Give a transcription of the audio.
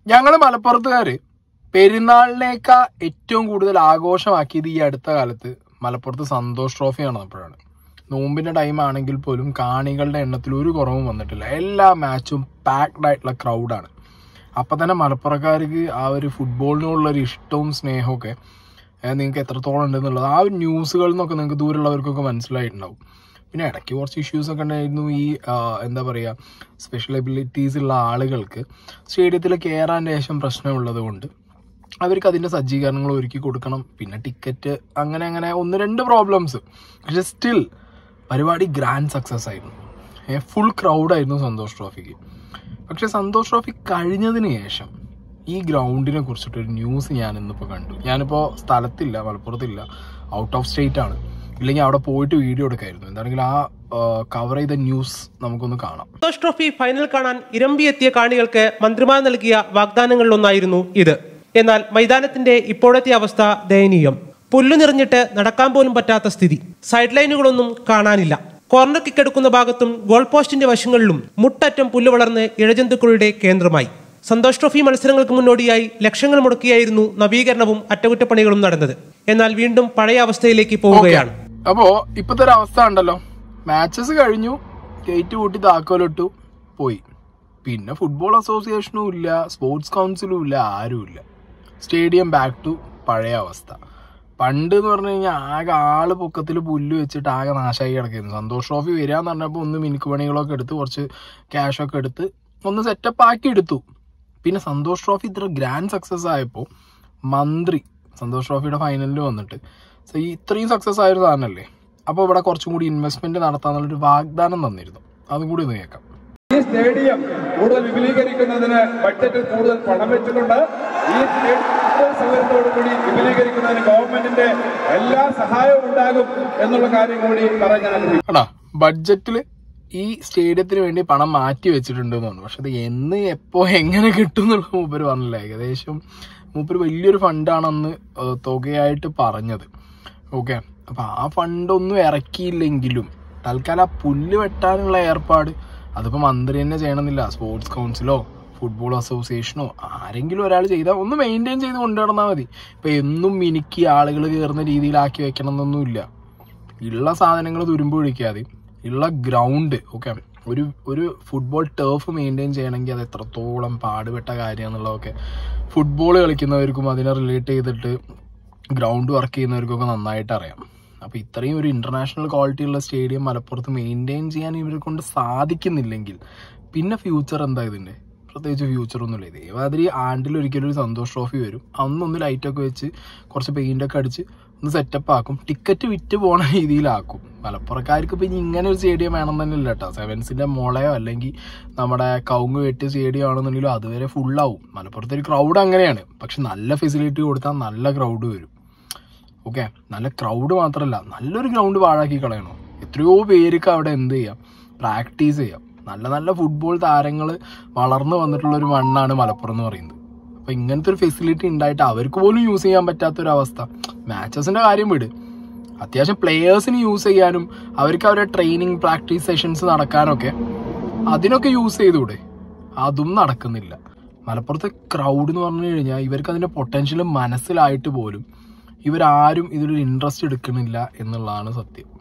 ഞങ്ങൾ മലപ്പുറത്തുകാര് പെരുന്നാളിനേക്കാ ഏറ്റവും കൂടുതൽ ആഘോഷമാക്കിയത് ഈ അടുത്ത കാലത്ത് മലപ്പുറത്ത് സന്തോഷ് ട്രോഫി നടന്നപ്പോഴാണ് നോമ്പിന്റെ ടൈം ആണെങ്കിൽ പോലും കാണികളുടെ എണ്ണത്തിൽ ഒരു കുറവും വന്നിട്ടില്ല എല്ലാ മാച്ചും പാക്ഡ് ആയിട്ടുള്ള ക്രൗഡാണ് അപ്പൊ തന്നെ മലപ്പുറക്കാർക്ക് ആ ഒരു ഫുട്ബോളിനോടുള്ള ഒരു ഇഷ്ടവും സ്നേഹവും ഒക്കെ നിങ്ങൾക്ക് എത്രത്തോളം ഉണ്ടെന്നുള്ളത് ആ ഒരു ന്യൂസുകളിൽ നിന്നൊക്കെ നിങ്ങൾക്ക് ദൂരമുള്ളവർക്കൊക്കെ മനസ്സിലായിട്ടുണ്ടാവും പിന്നെ ഇടയ്ക്ക് കുറച്ച് ഇഷ്യൂസ് ഒക്കെ ഉണ്ടായിരുന്നു ഈ ആ, എന്താ പറയുക സ്പെഷ്യൽ എബിലിറ്റീസ് ഉള്ള ആളുകൾക്ക് സ്റ്റേഡിയത്തിൽ കയറാൻ ശേഷം പ്രശ്നമുള്ളത് കൊണ്ട് അവർക്ക് അതിൻ്റെ സജ്ജീകരണങ്ങൾ ഒരുക്കി കൊടുക്കണം പിന്നെ ടിക്കറ്റ് അങ്ങനെ അങ്ങനെ ഒന്ന് രണ്ട് പ്രോബ്ലംസ് പക്ഷെ സ്റ്റിൽ പരിപാടി ഗ്രാൻഡ് സക്സസ് ആയിരുന്നു ഫുൾ ക്രൗഡായിരുന്നു സന്തോഷ് ട്രോഫിക്ക് പക്ഷെ സന്തോഷ് ട്രോഫി കഴിഞ്ഞതിന് ശേഷം ഈ ഗ്രൗണ്ടിനെ കുറിച്ചിട്ടൊരു ന്യൂസ് ഞാൻ ഇന്നിപ്പോൾ കണ്ടു ഞാനിപ്പോൾ സ്ഥലത്തില്ല മലപ്പുറത്തില്ല ഔട്ട് ഓഫ് സ്റ്റേറ്റ് ആണ് ഇല്ലെങ്കിൽ അവിടെ പോയിട്ട് വീഡിയോ എടുക്കായിരുന്നു എന്താണെങ്കിൽ ആ കവർ ചെയ്ത ന്യൂസ് നമുക്കൊന്ന് കാണാം സന്തോഷ് ട്രോഫി ഫൈനൽ കാണാൻ ഇരമ്പിയെത്തിയ കാണികൾക്ക് മന്ത്രിമാർ നൽകിയ വാഗ്ദാനങ്ങളിലൊന്നായിരുന്നു ഇത് എന്നാൽ മൈതാനത്തിന്റെ ഇപ്പോഴത്തെ അവസ്ഥ ദയനീയം പുല്ലു നിറഞ്ഞിട്ട് നടക്കാൻ പോലും പറ്റാത്ത സ്ഥിതി സൈഡ് ലൈനുകളൊന്നും കാണാനില്ല കോർണർ കിക്ക് എടുക്കുന്ന ഭാഗത്തും ഗോൾ പോസ്റ്റിന്റെ വശങ്ങളിലും മുട്ടറ്റം പുല്ല് വളർന്ന് ഇഴജന്തുക്കളുടെ കേന്ദ്രമായി സന്തോഷ് ട്രോഫി മത്സരങ്ങൾക്ക് മുന്നോടിയായി ലക്ഷങ്ങൾ മുടക്കിയായിരുന്നു നവീകരണവും അറ്റകുറ്റപ്പണികളും നടന്നത് എന്നാൽ വീണ്ടും പഴയ അവസ്ഥയിലേക്ക് പോവുകയാണ് അപ്പോ ഇപ്പത്തെ ഒരു അവസ്ഥ ഉണ്ടല്ലോ മാച്ചസ് കഴിഞ്ഞു ഗേറ്റ് കൂട്ടി താക്കോലിട്ടു പോയി പിന്നെ ഫുട്ബോൾ അസോസിയേഷനും ഇല്ല സ്പോർട്സ് കൗൺസിലും ഇല്ല ആരും ഇല്ല സ്റ്റേഡിയം ബാക്ക് ടു പഴയ അവസ്ഥ പണ്ട് എന്ന് പറഞ്ഞു കഴിഞ്ഞാൽ ആകെ ആള് പൊക്കത്തിൽ പുല്ല് വെച്ചിട്ട് ആകെ നാശമായി കിടക്കുന്നു സന്തോഷ് ട്രോഫി വരികയെന്ന് പറഞ്ഞപ്പോൾ ഒന്ന് മിനുക്ക് പണികളൊക്കെ എടുത്ത് കുറച്ച് ക്യാഷൊക്കെ എടുത്ത് ഒന്ന് സെറ്റപ്പ് ആക്കി എടുത്തു പിന്നെ സന്തോഷ് ട്രോഫി ഇത്ര ഗ്രാൻഡ് സക്സസ് ആയപ്പോൾ മന്ത്രി സന്തോഷ് ട്രോഫിയുടെ ഫൈനലിൽ വന്നിട്ട് സോ ഈ ഇത്രയും സക്സസ് ആയൊരു സാധനമല്ലേ അപ്പോൾ ഇവിടെ കുറച്ചും കൂടി ഇൻവെസ്റ്റ്മെന്റ് നടത്താന്നുള്ളൊരു വാഗ്ദാനം തന്നിരുന്നു അതും കൂടി ഒന്ന് കേൾക്കാം ഈ സ്റ്റേഡിയം കൂടുതൽ വിപുലീകരിക്കുന്നതിന് ബഡ്ജറ്റിൽ കൂടുതൽ പണം വെച്ചിട്ടുണ്ട് ഈ സ്റ്റേഡിയം കൂടുതൽ സൗകര്യത്തോടു കൂടി വിപുലീകരിക്കുന്നതിന് ഗവൺമെന്റിന്റെ എല്ലാ സഹായവും ഉണ്ടാകും എന്നുള്ള കാര്യം കൂടി പറയാൻ ഞാൻ ആഗ്രഹിക്കുന്നു എടാ ബഡ്ജറ്റിൽ ഈ സ്റ്റേഡിയത്തിന് വേണ്ടി പണം മാറ്റി വെച്ചിട്ടുണ്ട് എന്ന് തോന്നുന്നു പക്ഷെ അത് എന്ന് എപ്പോ എങ്ങനെ കിട്ടും എന്നുള്ള മൂപ്പര് പറഞ്ഞില്ല ഏകദേശം മൂപ്പര് വലിയൊരു ഫണ്ടാണെന്ന് ഏഹ്, തുകയായിട്ട് പറഞ്ഞത് ഓക്കെ അപ്പൊ ആ ഫണ്ട് ഒന്നും ഇറക്കിയില്ലെങ്കിലും തൽക്കാലം ആ പുല്ല് വെട്ടാനുള്ള ഏർപ്പാട് അതിപ്പോ മന്ത്രി തന്നെ ചെയ്യണമെന്നില്ല സ്പോർട്സ് കൗൺസിലോ ഫുട്ബോൾ അസോസിയേഷനോ ആരെങ്കിലും ഒരാൾ ചെയ്താൽ ഒന്ന് മെയിൻറ്റെയിൻ ചെയ്ത് കൊണ്ടുനടന്നാൽ മതി ഇപ്പൊ എന്നും മിനുക്കി ആളുകൾ കയറുന്ന രീതിയിലാക്കി വെക്കണം എന്നൊന്നുമില്ല ഉള്ള സാധനങ്ങൾ തുരുമ്പ് പിടിക്കാതെ ഉള്ള ഗ്രൗണ്ട് ഓക്കെ ഒരു ഒരു ഫുട്ബോൾ ടേഫ് മെയിൻറ്റെയിൻ ചെയ്യണമെങ്കിൽ അത് എത്രത്തോളം പാടുപെട്ട കാര്യമാണെന്നുള്ളതൊക്കെ ഫുട്ബോൾ കളിക്കുന്നവർക്കും അതിനെ റിലേറ്റ് ചെയ്തിട്ട് ഗ്രൗണ്ട് വർക്ക് ചെയ്യുന്നവർക്കൊക്കെ നന്നായിട്ട് അറിയാം അപ്പോൾ ഇത്രയും ഒരു ഇന്റർനാഷണൽ ക്വാളിറ്റി ഉള്ള സ്റ്റേഡിയം മലപ്പുറത്ത് മെയിൻറ്റെയിൻ ചെയ്യാൻ ഇവരെ കൊണ്ട് സാധിക്കുന്നില്ലെങ്കിൽ പിന്നെ ഫ്യൂച്ചർ എന്താ ഇതിൻ്റെ പ്രത്യേകിച്ച് ഫ്യൂച്ചർ ഒന്നുമില്ല ഇതേമാതിരി ആണ്ടിൽ ഒരിക്കലും ഒരു സന്തോഷ് ട്രോഫി വരും അന്നൊന്ന് ലൈറ്റൊക്കെ വെച്ച് കുറച്ച് പെയിന്റ് ഒക്കെ അടിച്ച് ഒന്ന് സെറ്റപ്പ് ആക്കും ടിക്കറ്റ് വിറ്റ് പോണ രീതിയിലാക്കും മലപ്പുറക്കാർക്ക് ഇപ്പം ഇനി ഇങ്ങനെ ഒരു സ്റ്റേഡിയം വേണം തന്നെ ഇല്ല കേട്ടോ സെവൻസിന്റെ മോളയോ അല്ലെങ്കിൽ നമ്മുടെ കവുങ്ങ് വെട്ടിയ സ്റ്റേഡിയം ആണെന്നുണ്ടെങ്കിലും അതുവരെ ഫുള്ളാവും മലപ്പുറത്തെ ഒരു ക്രൗഡ് അങ്ങനെയാണ് പക്ഷെ നല്ല ഫെസിലിറ്റി കൊടുത്താൽ നല്ല ക്രൗഡ് വരും ഓക്കെ നല്ല ക്രൗഡ് മാത്രമല്ല നല്ലൊരു ഗ്രൗണ്ട് പാഴാക്കി കളയണോ എത്രയോ പേർക്ക് അവിടെ എന്ത് ചെയ്യാം പ്രാക്ടീസ് ചെയ്യാം നല്ല നല്ല ഫുട്ബോൾ താരങ്ങൾ വളർന്നു വന്നിട്ടുള്ള ഒരു മണ്ണാണ് മലപ്പുറം എന്ന് പറയുന്നത് അപ്പൊ ഇങ്ങനത്തെ ഒരു ഫെസിലിറ്റി ഉണ്ടായിട്ട് അവർക്ക് പോലും യൂസ് ചെയ്യാൻ പറ്റാത്ത ഒരു അവസ്ഥ മാച്ചസിന്റെ കാര്യം വിട് അത്യാവശ്യം പ്ലെയേഴ്സിന് യൂസ് ചെയ്യാനും അവർക്ക് അവരുടെ ട്രെയിനിങ് പ്രാക്ടീസ് സെഷൻസ് നടക്കാനൊക്കെ അതിനൊക്കെ യൂസ് ചെയ്തൂടെ അതും നടക്കുന്നില്ല മലപ്പുറത്തെ ക്രൗഡ് എന്ന് പറഞ്ഞു കഴിഞ്ഞാൽ ഇവർക്ക് അതിന്റെ പൊട്ടൻഷ്യൽ മനസ്സിലായിട്ട് പോലും ഇവരാരും ഇതിലൊരു ഇൻട്രസ്റ്റ് എടുക്കുന്നില്ല എന്നുള്ളതാണ് സത്യം